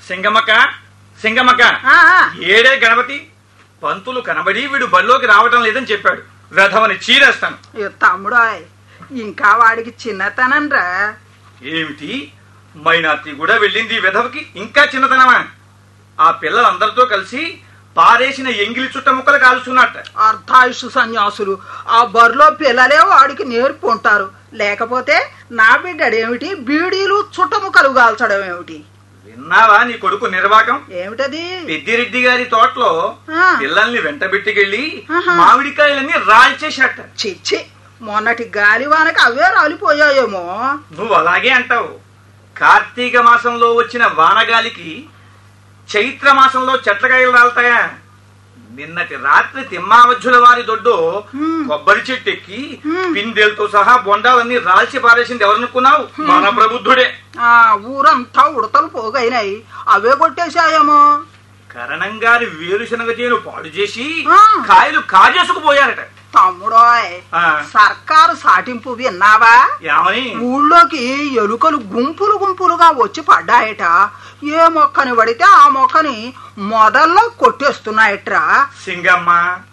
సింగమక్క సింగమక్క ఆ, ఆ. ఏడే గణపతి పంతులు కనబడి వీడు బళ్ళోకి రావటం లేదని చెప్పాడు రథమని చీరేస్తాను ఏ తమ్ముడాయ్ ఇంకా వాడికి చిన్నతనం రా ఏమిటి మైనార్టీ కూడా వెళ్ళింది ఈ వెధవకి ఇంకా చిన్నతనమా ఆ పిల్లలందరితో కలిసి పారేసిన ఎంగిలి చుట్ట ముక్కలు కాల్చున్నట్ట అర్ధాయుష్ సన్యాసులు ఆ బరిలో పిల్లలే వాడికి నేర్పుకుంటారు లేకపోతే నా బిడ్డడేమిటి బీడీలు చుట్టముక్కలు కాల్చడం ఏమిటి విన్నావా నీ కొడుకు నిర్వాకం ఏమిటది పెద్దిరెడ్డి గారి తోటలో ఆ. పిల్లల్ని వెంటబెట్టుకెళ్లి ఆహా. మామిడికాయలన్నీ రాల్చేశాట చిచ్చి మొన్నటి గాలివానకి అవే రాలిపోయాయేమో నువ్వు అలాగే అంటావు కార్తీక మాసంలో వచ్చిన వానగాలికి చైత్ర మాసంలో చెట్లకాయలు రాలతాయా నిన్నటి రాత్రి తిమ్మావజ్జుల వారి దొడ్డు హ్మ్. కొబ్బరి చెట్టు ఎక్కి హ్మ్. పిందెలతో సహా బొండాలన్నీ రాల్చి పారేసింది ఎవరనుకున్నావు మన ప్రబుద్ధుడే ఆ ఊరంతా ఉడతలు పోగైనాయి అవే కొట్టేశాయేమో కరణం గారి వేరుశనగ చేను పాడు చేసి ఆ. కాయలు కాజేసుకుపోయారట తమ్ముడోయ్ ఆ. సర్కారు సాటింపు విన్నావా ఏమని ఊళ్ళోకి ఎలుకలు గుంపులు గుంపులుగా వచ్చి పడ్డాయట ఏ మొక్కని పడితే ఆ మొక్కని మొదల్లో కొట్టేస్తున్నాయట్రా సింగమ్మ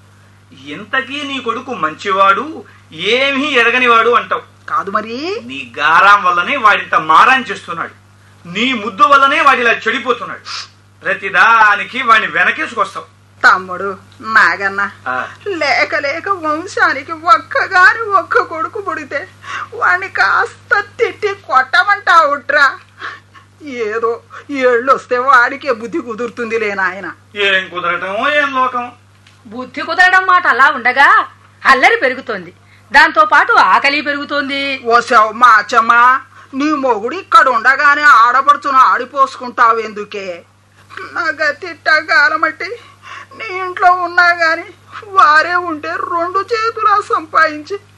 ఇంతకీ నీ కొడుకు మంచివాడు ఏమీ ఎరగనివాడు అంటావు కాదు మరి నీ గారాం వల్లనే వాడింత మారాం చేస్తున్నాడు నీ ముద్దు వల్లనే వాడిలా చెడిపోతున్నాడు ప్రతిదానికి వాడిని వెనకేసుకొస్తావు తమ్ముడు నాగన్న ఆ, లేక లేక వంశానికి ఒక్కగాని ఒక్క కొడుకు పుడితే వాణ్ణి కాస్త తిట్టి కొట్టమంటావుట్రా ఏదో ఏళ్ళు వస్తే వాడికే బుద్ధి కుదురుతుంది నాయన ఏం కుదరటమో ఏం లోకం బుద్ధి కుదరడం మాట అలా ఉండగా అల్లరి పెరుగుతోంది దాంతో పాటు ఆకలి పెరుగుతోంది ఓసావు మా అచ్చమ్మా నీ మొగుడు ఇక్కడ ఉండగానే ఆడపడుచును ఆడిపోసుకుంటావెందుకే నా గతిట్టగాలమట్టి నీ ఇంట్లో ఉన్నా గాని వారే ఉంటే రెండు చేతులా సంపాదించి